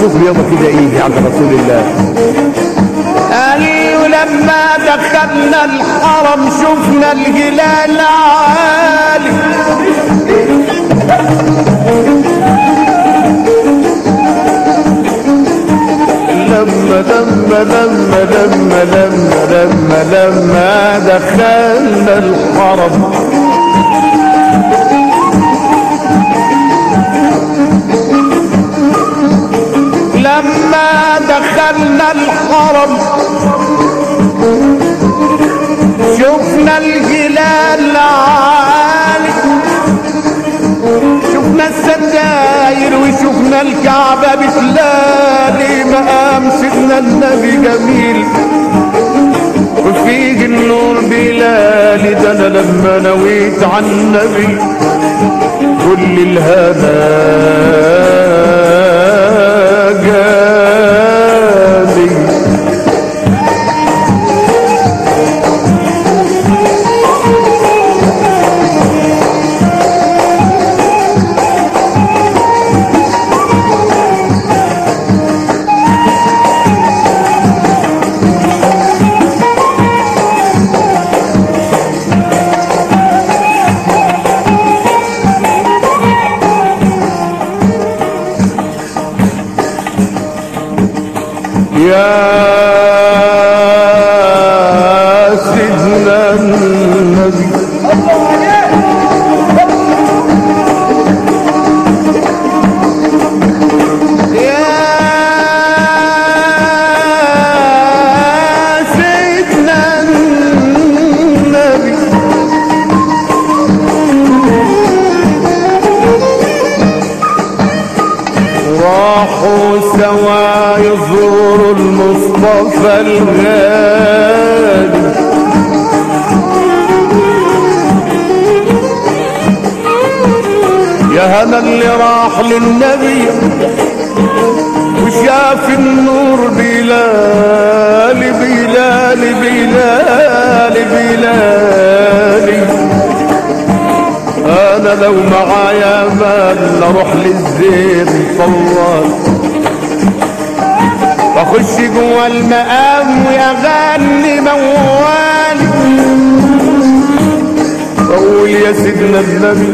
شوف يابا كده ايه عند رسول الله قالوا لما دخلنا الحرم شفنا الجلال عالي لما لما لما لما لما لما لما دخلنا الحرم لما دخلنا الحرم شفنا الجلال عالي شفنا الستاير وشفنا الكعبة بتلالي مقام سيدنا النبي جميل وفيه النور بلالي ده انا لما نويت عن النبي كل الهنا جالي يا سيدنا النبي يا سيدنا النبي راحوا سوا يزوروا المصطفى الغالي يا هنا اللي راح للنبي وشاف النور بلالي بلالي بلالي بلالي انا لو معايا مال اروح للزين طوال واخش جوا المقام واغني موالي اقول يا سيدنا النبي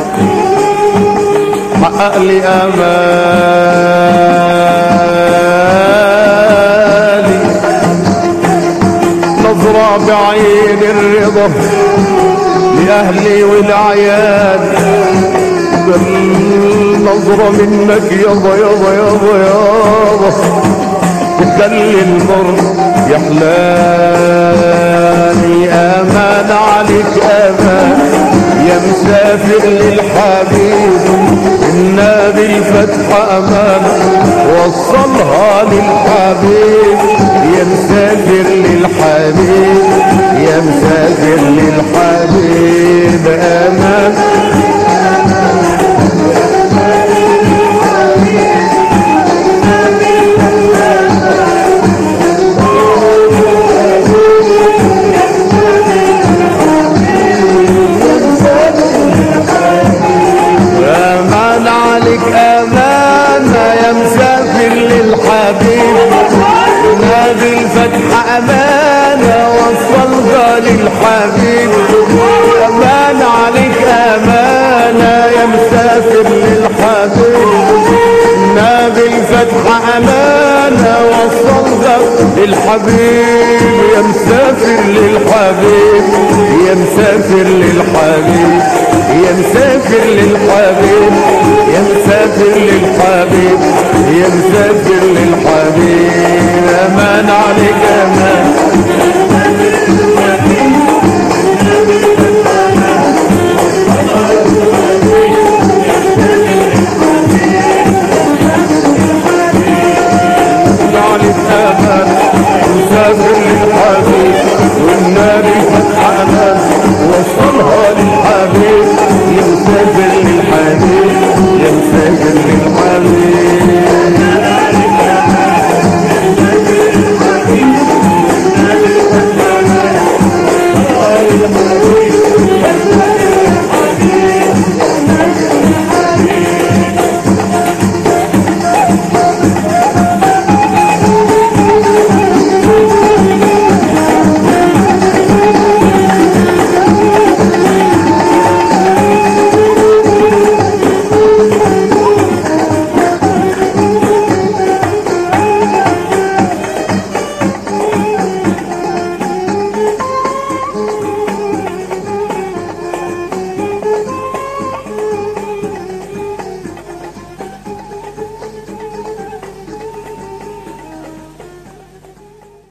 حقق لي امالي نظرة بعين الرضا لأهلي والعيال نظرة منك يابا يابا يابا يابا تخلي المر يحلاني امان عليك امان يا مسافر للحبيب النبي الفتح امان وصلها للحبيب يا مسافر للحبيب يا مسافر للحبيب امان امان عليك امانه يا مسافر للحبيب نادي الفتح امانه وصلها للحبيب امان عليك امانه يا مسافر للحبيب نادي الفتح امانه وصلها للحبيب يا مسافر للحبيب يا مسافر للحبيب يا مسافر للحبيب يا مسافر للحبيب